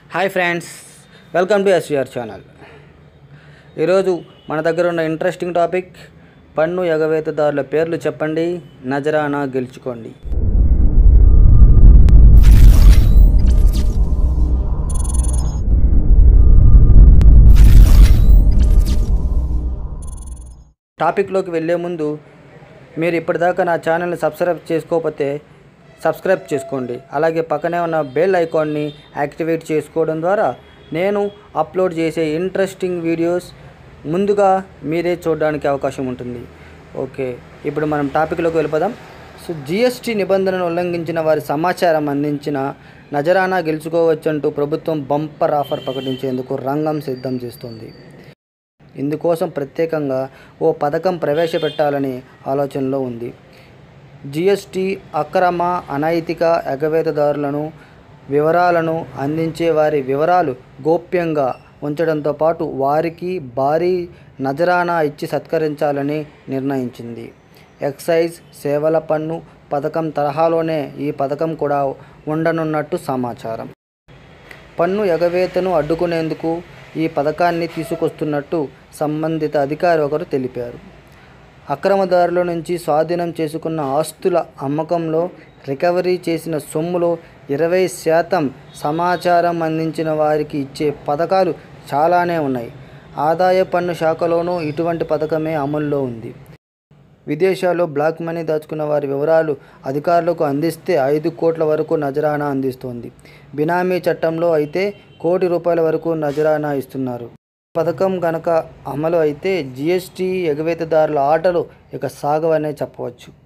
hi friends welcome to SVR channel ఈరోజు మన దగ్గర ఉన్న ఇంట్రెస్టింగ్ టాపిక్ పన్ను ఎగవేతదారుల పేర్లు చెప్పండి నజరానా గెలుచుకోండి టాపిక్లోకి వెళ్ళే ముందు మీరు ఇప్పటిదాకా నా ఛానల్ని సబ్స్క్రైబ్ చేసుకోకపోతే సబ్స్క్రైబ్ చేసుకోండి అలాగే పక్కనే ఉన్న బెల్ ఐకాన్ని యాక్టివేట్ చేసుకోవడం ద్వారా నేను అప్లోడ్ చేసే ఇంట్రెస్టింగ్ వీడియోస్ ముందుగా మీరే చూడడానికి అవకాశం ఉంటుంది ఓకే ఇప్పుడు మనం టాపిక్లోకి వెళ్ళిపోదాం సో జిఎస్టీ నిబంధనను ఉల్లంఘించిన వారి సమాచారం అందించిన నజరానా గెలుచుకోవచ్చంటూ ప్రభుత్వం బంపర్ ఆఫర్ ప్రకటించేందుకు రంగం సిద్ధం చేస్తుంది ఇందుకోసం ప్రత్యేకంగా ఓ పథకం ప్రవేశపెట్టాలని ఆలోచనలో ఉంది జిఎస్టి అక్రమ అనైతిక ఎగవేతదారులను వివరాలను అందించే వారి వివరాలు గోప్యంగా ఉంచడంతో పాటు వారికి భారీ నజరానా ఇచ్చి సత్కరించాలని నిర్ణయించింది ఎక్సైజ్ సేవల పన్ను పథకం తరహాలోనే ఈ పథకం కూడా ఉండనున్నట్టు సమాచారం పన్ను ఎగవేతను అడ్డుకునేందుకు ఈ పథకాన్ని తీసుకొస్తున్నట్టు సంబంధిత అధికారి ఒకరు తెలిపారు అక్రమదారుల నుంచి స్వాధీనం చేసుకున్న ఆస్తుల అమ్మకంలో రికవరీ చేసిన సొమ్ములో ఇరవై శాతం సమాచారం అందించిన వారికి ఇచ్చే పథకాలు చాలానే ఉన్నాయి ఆదాయ పన్ను శాఖలోనూ ఇటువంటి పథకమే అమల్లో ఉంది విదేశాల్లో బ్లాక్ మనీ దాచుకున్న వారి వివరాలు అధికారులకు అందిస్తే ఐదు కోట్ల వరకు నజరానా అందిస్తోంది బినామీ చట్టంలో అయితే కోటి రూపాయల వరకు నజరానా ఇస్తున్నారు పథకం కనుక అమలు అయితే జిఎస్టీ ఎగవేతదారుల ఆటలు ఇక సాగవనే చెప్పవచ్చు